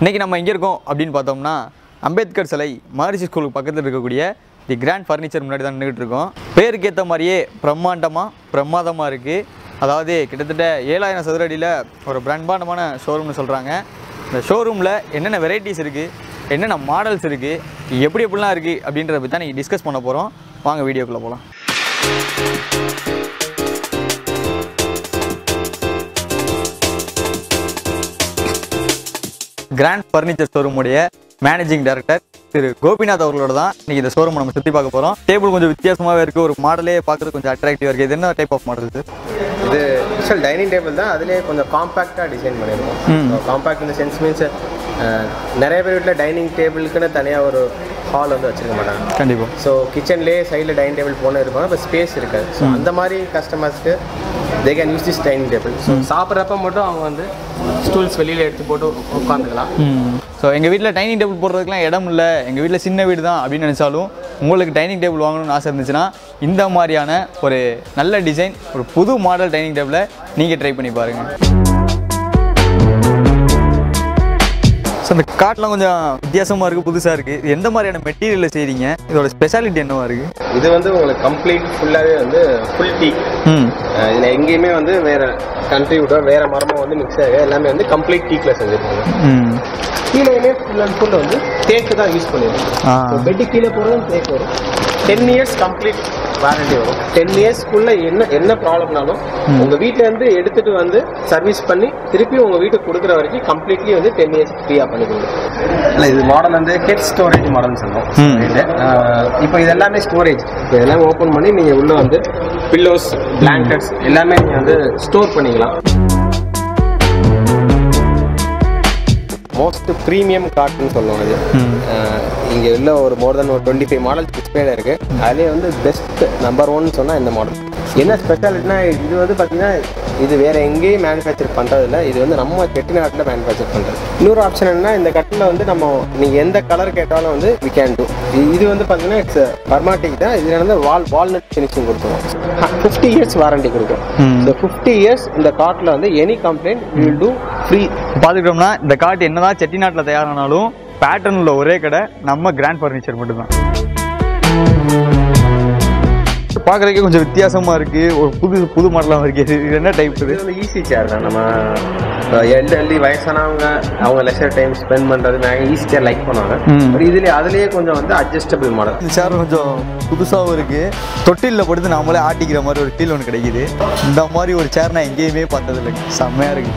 இன்றைக்கி நம்ம எங்கே இருக்கோம் அப்படின்னு பார்த்தோம்னா அம்பேத்கர் சிலை மகரிஷி ஸ்கூலுக்கு பக்கத்தில் இருக்கக்கூடிய தி கிராண்ட் ஃபர்னிச்சர் முன்னாடி தான் நின்றுட்டு இருக்கோம் பேருக்கு ஏற்ற மாதிரியே பிரம்மாண்டமாக பிரமாதமாக இருக்குது அதாவது கிட்டத்தட்ட ஏழாயிரம் சதுர அடியில் ஒரு பிரம்மாண்டமான ஷோரூம்னு சொல்கிறாங்க இந்த ஷோரூமில் என்னென்ன வெரைட்டிஸ் இருக்குது என்னென்ன மாடல்ஸ் இருக்குது எப்படி எப்படிலாம் இருக்குது அப்படின்றத பற்றி தான் நீங்கள் டிஸ்கஸ் பண்ண போகிறோம் வாங்க வீடியோக்குள்ளே போகலாம் கிராண்ட் ஃபர்னிச்சர் ஷோரூமுடைய மேனேஜிங் டைரக்டர் திரு கோபிநாத் அவர்களோட தான் இன்னைக்கு இந்த ஷோரூம் நம்ம சுற்றி பார்க்க போகிறோம் டேபிள் கொஞ்சம் வித்தியாசமாகவே இருக்குது ஒரு மாடலே பார்க்குறது கொஞ்சம் அட்ராக்டிவாக இருக்குது இது என்ன டைப் ஆஃப் மாடல் சார் இது ஆக்சுவல் டைனிங் டேபிள் தான் அதுலேயே கொஞ்சம் காம்பேக்டாக டிசைன் பண்ணியிருக்கோம் காம்பேக்ட் இந்த சென்ஸ் மீன்ஸ் நிறைய பேர் வீட்டில் டைனிங் டேபிளுக்குன்னு தனியாக ஒரு ஹால் வந்து வச்சிருக்க மாட்டாங்க கண்டிப்பாக ஸோ கிச்சன்லேயே சைடில் டைனிங் டேபிள் போன இருப்பாங்க இப்போ ஸ்பேஸ் இருக்காது ஸோ அந்த மாதிரி கஸ்டமர்ஸ்க்கு they can use this dining table so சாப்பிட்றப்ப மட்டும் அவங்க வந்து ஸ்டூல்ஸ் வெளியில் எடுத்து போட்டு உட்காந்துக்கலாம் ஸோ எங்கள் வீட்டில் டைனிங் டேபிள் போடுறதுக்குலாம் இடம் இல்லை எங்கள் வீட்டில் சின்ன வீடு தான் அப்படின்னு நினச்சாலும் உங்களுக்கு டைனிங் டேபிள் வாங்கணும்னு ஆசை இருந்துச்சுன்னா இந்த மாதிரியான ஒரு நல்ல டிசைன் ஒரு புது மாடல் டைனிங் டேபிளை நீங்கள் ட்ரை பண்ணி பாருங்கள் ஸோ இந்த காட்டெலாம் கொஞ்சம் வித்தியாசமாக இருக்குது புதுசாக இருக்குது இது எந்த மாதிரியான மெட்டீரியலில் செய்கிறீங்க இதோட ஸ்பெஷாலிட்டி என்னவா இருக்குது இது வந்து உங்களுக்கு கம்ப்ளீட் ஃபுல்லாகவே வந்து ஃபுல் டீ ம் இதில் எங்கேயுமே வந்து வேற கண்ட்ரி விட வேற மரமும் வந்து மிக்ஸ் ஆகி எல்லாமே வந்து கம்ப்ளீட் டீக்கில் செஞ்சுருக்காங்க ம் கீழேயுமே ஃபுல் அண்ட் ஃபுல் வந்து தேக்கு தான் யூஸ் பண்ணிருக்கோம் ஆ பெட்டு கீழே போகிறதும் தேக்கு வரும் டென் இயர்ஸ் கம்ப்ளீட் வாரண்டி வரும் டென் இயர்ஸ்க்குள்ள என்ன என்ன ப்ராப்ளம்னாலும் உங்க வீட்ல இருந்து எடுத்துட்டு வந்து சர்வீஸ் பண்ணி திருப்பி உங்க வீட்டுக்கு கொடுக்குற வரைக்கும் கம்ப்ளீட்லி வந்து டென் இயர்ஸ் ஃப்ரீயா பண்ணி கொடுக்கும் இல்ல இது மாடல் வந்து ஹெட் ஸ்டோரேஜ் மாடல்னு சொல்லுவோம் ம். இது, ஆஹ், இப்போ இது எல்லாமே ஸ்டோரேஜ் இப்போ எல்லாமே ஓப்பன் பண்ணி நீங்க உள்ள வந்து பில்லோஸ் பிளாங்கெட்ஸ் எல்லாமே நீங்க வந்து ஸ்டோர் பண்ணிக்கலாம் மோஸ்ட் ப்ரீமியம் கார்ட்னு சொல்லுவோம் இது அஹ் இங்க உள்ள ஒரு மோர் தென் ஒரு டுவெண்ட்டி ஃபைவ் மாடல் டிஸ்பிளேல இருக்கு அதுலேயே வந்து பெஸ்ட் நம்பர் ஒன் சொன்னா இந்த மாடல் என்ன ஸ்பெஷாலிட்டினா இது வந்து பார்த்தீங்கன்னா இது வேற எங்கேயும் மேனுஃபேக்சர் பண்றது இல்ல இது வந்து நம்ம செட்டிநாட்டில் மேனுஃபேக்சர் பண்றது இன்னொரு ஆப்ஷன் என்ன இந்த கட்டில் வந்து நம்ம நீங்க எந்த கலர் கேட்டாலும் வந்து வி கேன் டூ இது வந்து பார்த்தீங்கன்னா இட்ஸ் பர்மாட்டிக் தான் இதுல வந்து வால் வால்நட் ஃபினிஷிங் கொடுக்குறோம் ஃபிஃப்டி இயர்ஸ் வாரண்டி கொடுக்கும் ம். இந்த ஃபிஃப்டி இயர்ஸ் இந்த காட்டில் வந்து any complaint will do free பார்த்துக்கிட்டோம்னா இந்த காட்டு என்னதான் செட்டிநாட்டில் தயாரானாலும் பேட்டர்ன் உள்ள ஒரே கடை நம்ம கிராண்ட் ஃபர்னிச்சர் மட்டும்தான் பார்க்குறதுக்கே கொஞ்சம் வித்தியாசமா இருக்கு ஒரு புது புது மாடலாக இருக்கு இது இது என்ன டைப் இது இது வந்து ஈஸி சேர் தான் நம்ம எல்டர்லி வயசானவங்க அவங்க லெஷர் டைம் ஸ்பெண்ட் பண்றது ஈஸி சேர் லைக் பண்ணுவாங்க ம். பட் இதுல அதுலயே கொஞ்சம் வந்து அட்ஜஸ்டபிள் மாடல் இந்த சேர் கொஞ்சம் புதுசாகவும் இருக்கு தொட்டிலில் படுத்து நாமளே ஆட்டிக்கிற மாதிரி ஒரு ஃபீல் ஒன்று கிடைக்குது இந்த மாதிரி ஒரு சேர் நான் எங்கேயுமே பார்த்ததில்லை செம்மையா இருக்கு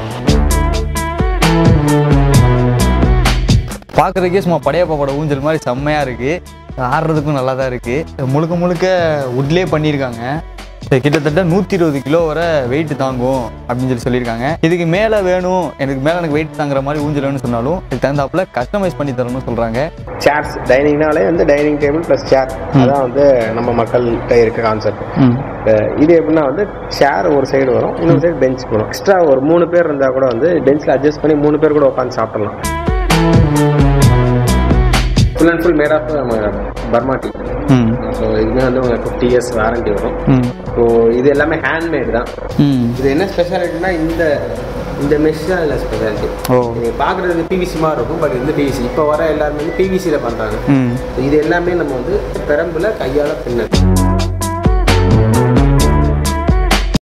பார்க்குறதுக்கே சும்மா படையப்பாப்போட ஊஞ்சல் மாதிரி செம்மையாக இருக்குது ஆடுறதுக்கும் நல்லா தான் இருக்குது முழுக்க முழுக்க உட்லேயே பண்ணியிருக்காங்க இது கிட்டத்தட்ட நூற்றி இருபது கிலோ வரை வெயிட் தாங்கும் அப்படின்னு சொல்லி சொல்லியிருக்காங்க இதுக்கு மேலே வேணும் எனக்கு மேலே எனக்கு வெயிட் தாங்குற மாதிரி ஊஞ்சல் வேணும்னு சொன்னாலும் இதுக்கு தகுந்தாப்புல கஸ்டமைஸ் பண்ணி தரணும்னு சொல்கிறாங்க சேர்ஸ் டைனிங்னாலே வந்து டைனிங் டேபிள் ப்ளஸ் சேர் அதான் வந்து நம்ம மக்கள்கிட்ட இருக்க கான்செப்ட் இது எப்படின்னா வந்து சேர் ஒரு சைடு வரும் இன்னொரு சைடு பெஞ்ச் வரும் எக்ஸ்ட்ரா ஒரு மூணு பேர் இருந்தா கூட வந்து பெஞ்ச்ல அட்ஜஸ்ட் பண்ணி மூணு பேர் கூட உட்காந்து சாப்பிடலாம் full and full made of நம்ம பர்மா டீ ம் ஸோ இதுமே வந்து உங்களுக்கு ஃபிஃப்டி இயர்ஸ் வாரண்டி வரும் ம் ஸோ இது எல்லாமே ஹேண்ட்மேட் தான் ம் இது என்ன ஸ்பெஷாலிட்டினா இந்த இந்த மெஷ் தான் இல்லை ஸ்பெஷாலிட்டி ஓ நீங்கள் பார்க்குறது பிவிசி மாதிரி இருக்கும் பட் இது பிவிசி இப்போ வர எல்லாருமே வந்து பிவிசியில் பண்ணுறாங்க ம் இது எல்லாமே நம்ம வந்து பெரம்புல கையால் பின்னல்